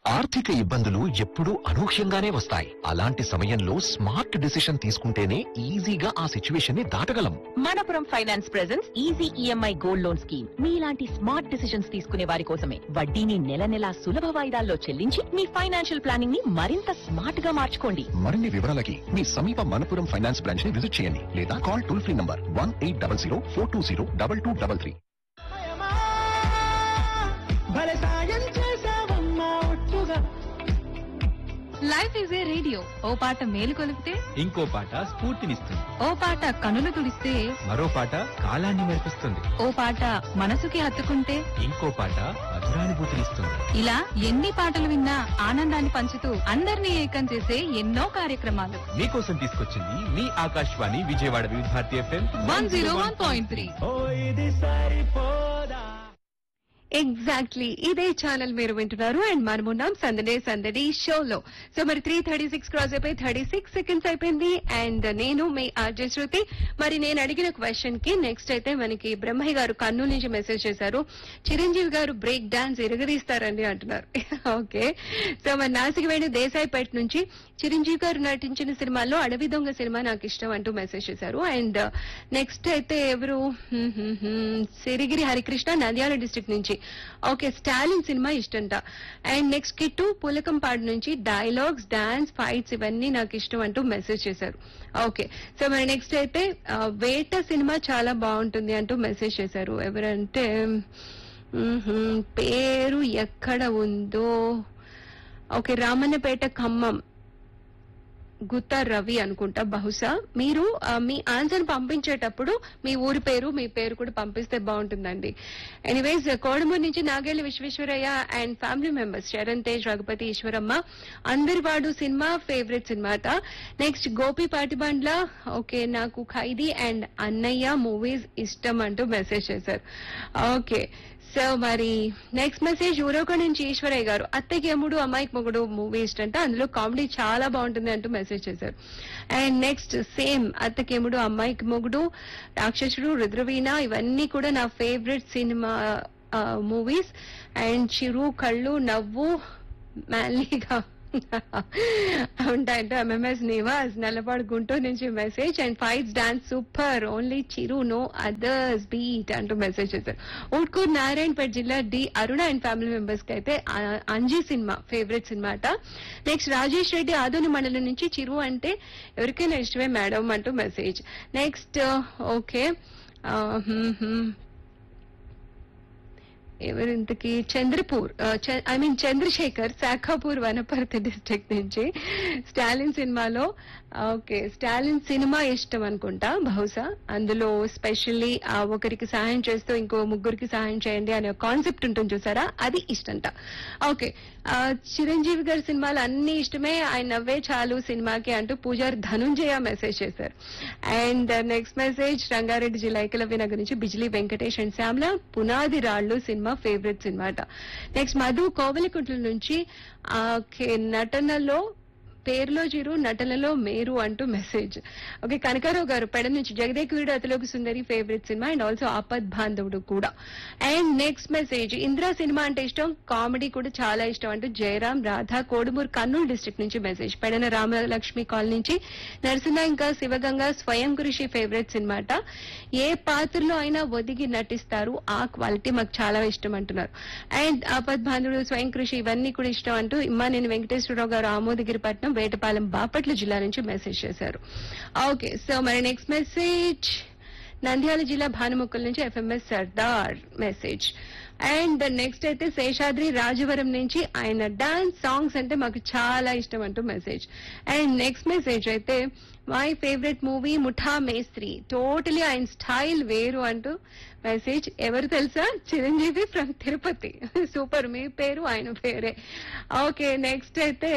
ఆర్థిక ఇబ్బందులు ఎప్పుడూ అనూహ్యంగానే వస్తాయి అలాంటి సమయంలో స్మార్ట్ డిసిషన్ తీసుకుంటేనే ఈజీగా ఆ సిచ్యువేషన్ ని దాటగలం Manappuram finance presents easy EMI gold loan scheme మీలాంటి స్మార్ట్ డిసిషన్స్ తీసుకునే వారి కోసమే వడ్డీని నెల నెలా సులభ వాయిదాల్లో చెల్లించి మీ ఫైనాన్షియల్ ప్లానింగ్ ని మరింత స్మార్ట్ గా మార్చుకోండి మరిన్ని వివరాలకి మీ సమీప మనపురం ఫైనాన్స్ బ్రాంచ్ ని విజిట్ చేయండి లేదా call toll free number one eight double zero four two zero double two double three భలే సాయం చేసావమ్మా ఒట్టుగా లైఫ్ ఈజ్ ఏ రేడియో ఓ పాట మేలు కొలిపితే ఇంకో పాట స్ఫూర్తినిస్తుంది ఓ పాట కనులు తుడిస్తే మరో పాట కాలాన్ని మెరిపిస్తుంది ఓ పాట మనసుకి హత్తుకుంటే ఇంకో పాట మధురానుభూతినిస్తుంది ఇలా ఎన్ని పాటలు విన్నా ఆనందాన్ని పంచుతూ అందరినీ ఏకం చేసే ఎన్నో కార్యక్రమాలు మీకోసం తీసుకొచ్చింది మీ Akashvani Vijayawada Vividh Bharati FM one zero one point three ఓ ఇది సరిపోదా ఎగ్జాక్ట్లీ ఇదే ఛానల్ మీరు వింటున్నారు అండ్ మనమున్నాం సందడే సందడి షోలో సో మరి త్రీ థర్టీ సిక్స్ క్రాస్ అయిపోయి థర్టీ సిక్స్ సెకండ్స్ అయిపోయింది అండ్ నేను మీ ఆర్జే శృతి మరి నేను అడిగిన క్వశ్చన్ కి నెక్స్ట్ అయితే మనకి బ్రహ్మయ్య గారు కర్నూలు నుంచి మెసేజ్ చేశారు చిరంజీవి గారు బ్రేక్ డాన్స్ ఎరగదీస్తారండి అంటున్నారు ఓకే సో మరి నాసిక వేణు దేశాయిపేట నుంచి చిరంజీవి గారు నటించిన సినిమాల్లో అడవి దొంగ సినిమా నాకు ఇష్టం అంటూ మెసేజ్ చేశారు అండ్ నెక్స్ట్ అయితే ఎవరు hmm, hmm, hmm, Sirigiri Harikrishna Nandyal district నుంచి ఓకే స్టాలిన్ సినిమా ఇష్టంట అండ్ నెక్స్ట్ కిట్టు పులకంపాడు నుంచి డైలాగ్స్ డాన్స్ ఫైట్స్ ఇవన్నీ నాకు ఇష్టం అంటూ మెసేజ్ చేశారు ఓకే సో మరి నెక్స్ట్ అయితే ఆ, వేట సినిమా చాలా బాగుంటుంది అంటూ మెసేజ్ చేశారు ఎవరంటే మ్మ్, హ్మ్, పేరు ఎక్కడ ఉందో ఓకే రామన్నపేట ఖమ్మం గుత్తా రవి అనుకుంటా బహుశా మీరు ఆ, మీ ఆన్సర్ పంపించేటప్పుడు మీ ఊరి పేరు మీ పేరు కూడా పంపిస్తే బాగుంటుందండి ఎనీవేస్ కోడమూరు నుంచి Nagella Visvesvarayya and family members Saran Tej Raghupathi Eswaramma అందరి వాడు సినిమా ఫేవరెట్ సినిమాట నెక్స్ట్ గోపి పాటిబండ్ల ఓకే నాకు ఖైదీ అండ్ అన్నయ్య మూవీస్ ఇష్టం అంటూ మెసేజ్ చేశారు ఓకే సో మరి నెక్స్ట్ మెసేజ్ ఊరోక నుంచి ఈశ్వరయ్య గారు అత్తకి ఎముడు అమ్మాయికి మొగుడు మూవీ ఇష్టంట అందులో కామెడీ చాలా బాగుంటుంది అంటూ మెసేజ్ చేశారు అండ్ నెక్స్ట్ సేమ్ అత్తకి ఎముడు అమ్మాయికి మొగుడు రాక్షసుడు రుద్రవీణ ఇవన్నీ కూడా నా ఫేవరెట్ సినిమా మూవీస్ అండ్ చిరు కళ్ళు నవ్వు మ్యాన్లీగా ఉంటాయంటే ఎంఎంఎస్ నివాస్ నల్లపాడు గుంటూరు నుంచి message and fights dance super only Chiru no others beat అంటూ మెసేజ్ చేశారు ఊట్కూర్ నారాయణపేట జిల్లా D Aruna and family members కి అయితే ఆ, అంజీ సినిమా ఫేవరెట్ సినిమా అట నెక్స్ట్ రాజేష్ రెడ్డి ఆదోని మండలం నుంచి చిరు అంటే ఎవరికైనా ఇష్టమే మేడం అంటూ మెసేజ్ నెక్స్ట్ ఓకే ఎవరింతకి Chandrapur I mean Chandrasekhar Shakapur Wanaparthy district నుంచి స్టాలిన్ సినిమాలో ఓకే స్టాలిన్ సినిమా ఇష్టం అనుకుంటా బహుశా అందులో స్పెషల్లీ ఒకరికి సహాయం చేస్తూ ఇంకో ముగ్గురికి సహాయం చేయండి అనే కాన్సెప్ట్ ఉంటుంది చూసారా అది ఇష్టంట ఓకే ఆ, చిరంజీవి గారి సినిమాలు అన్ని ఇష్టమే ఆయన నవ్వే చాలు సినిమాకి అంటూ పూజారి ధనుంజయ మెసేజ్ చేశారు అండ్ నెక్స్ట్ మెసేజ్ రంగారెడ్డి జిల్లా ఏకలవ్య నగర్ నుంచి బిజిలీ వెంకటేష్ అండ్ శ్యామ్ల పునాది రాళ్ళు సినిమా ఫేవరెట్ సినిమా అట నెక్స్ట్ మధు కోవలికుంట్ల నుంచి ఆ, ఓకే నటనలో పేరులో చిరు నటనలో మేరు అంటూ మెసేజ్ ఓకే కనకారావు గారు పెడ నుంచి జగదేక్ వీడు అతిలోకి సుందరి ఫేవరెట్ సినిమా అండ్ ఆల్సో ఆపద్ బాంధవుడు కూడా అండ్ నెక్స్ట్ మెసేజ్ ఇంద్రా సినిమా అంటే ఇష్టం కామెడీ కూడా చాలా ఇష్టం అంటూ జయరాం రాధా కోడుమూరు కర్నూలు డిస్ట్రిక్ట్ నుంచి మెసేజ్ పెడన రామలక్ష్మి కాల్ నుంచి నరసింహ ఇంకా శివగంగా స్వయం కృషి ఫేవరెట్ సినిమా అట ఏ పాత్రలో అయినా ఒదిగి నటిస్తారు ఆ క్వాలిటీ మాకు చాలా ఇష్టం అంటున్నారు అండ్ ఆపద్ బాంధుడు స్వయం కృషి ఇవన్నీ కూడా ఇష్టం అంటూ ఇమ్మా నేను వెంకటేశ్వరరావు గారు ఆమోదగిరిపట్నం వేటపాలెం బాపట్ల జిల్లా నుంచి మెసేజ్ చేశారు ఓకే సో మరి నెక్స్ట్ మెసేజ్ నంద్యాల జిల్లా భానుముక్కల నుంచి FMS Sardar message and next అయితే శేషాద్రి రాజవరం నుంచి ఆయన డాన్స్ సాంగ్స్ అంటే మాకు చాలా ఇష్టం అంటూ మెసేజ్ అండ్ నెక్స్ట్ మెసేజ్ అయితే my favourite movie Muta Mestri totally ఆయన స్టైల్ వేరు అంటూ మెసేజ్ ఎవరు తెలుసా చిరంజీవి ఫ్రమ్ తిరుపతి సూపర్ మీ పేరు ఆయన పేరే ఓకే నెక్స్ట్ అయితే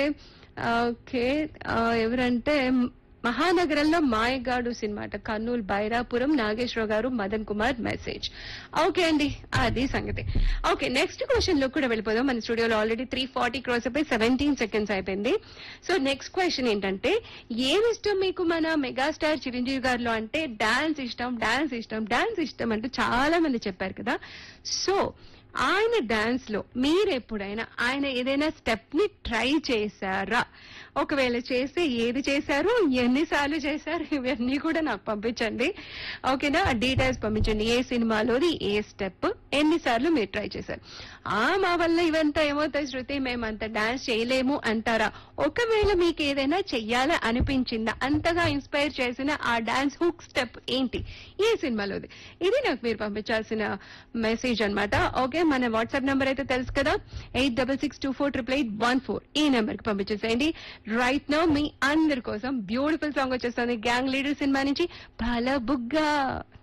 ఓకే ఎవరంటే మహానగరంలో మాయగాడు సినిమా అట కర్నూలు బైరాపురం నాగేశ్వరరావు గారు మదన్ కుమార్ మెసేజ్ ఓకే అండి అది సంగతి ఓకే నెక్స్ట్ క్వశ్చన్ లో కూడా వెళ్ళిపోదాం మన స్టూడియోలో ఆల్రెడీ త్రీ ఫార్టీ క్రోస్ అయిపోయి సెవెంటీన్ సెకండ్స్ అయిపోయింది సో నెక్స్ట్ క్వశ్చన్ ఏంటంటే ఏమి ఇష్టం మీకు మన మెగాస్టార్ చిరంజీవి గారిలో అంటే డాన్స్ ఇష్టం డాన్స్ ఇష్టం డాన్స్ ఇష్టం అంటూ చాలా మంది చెప్పారు కదా సో ఆయన డాన్స్ లో మీరు ఎప్పుడైనా ఆయన ఏదైనా స్టెప్ ని ట్రై చేశారా ఒకవేళ చేస్తే ఏది చేశారు ఎన్నిసార్లు చేశారు ఇవన్నీ కూడా నాకు పంపించండి ఓకేనా డీటెయిల్స్ పంపించండి ఏ సినిమాలోది ఏ స్టెప్ ఎన్నిసార్లు మీరు ట్రై చేశారు ఆ మా వల్ల ఇవంతా ఏమవుతాయి శృతి మేము అంత డాన్స్ చేయలేము అంటారా ఒకవేళ మీకు ఏదైనా చెయ్యాలి అనిపించిందా అంతగా ఇన్స్పైర్ చేసిన ఆ డాన్స్ హుక్ స్టెప్ ఏంటి ఈ సినిమాలోది ఇది నాకు మీరు పంపించాల్సిన మెసేజ్ అన్నమాట ఓకే మన వాట్సాప్ నెంబర్ అయితే తెలుసు కదా eight double six two four triple eight one four ఈ నెంబర్ కి పంపించేసేయండి రైట్ నౌ మీ అందరి కోసం బ్యూటిఫుల్ సాంగ్ వచ్చేస్తుంది గ్యాంగ్ లీడర్ సినిమా నుంచి పాల బుగ్గా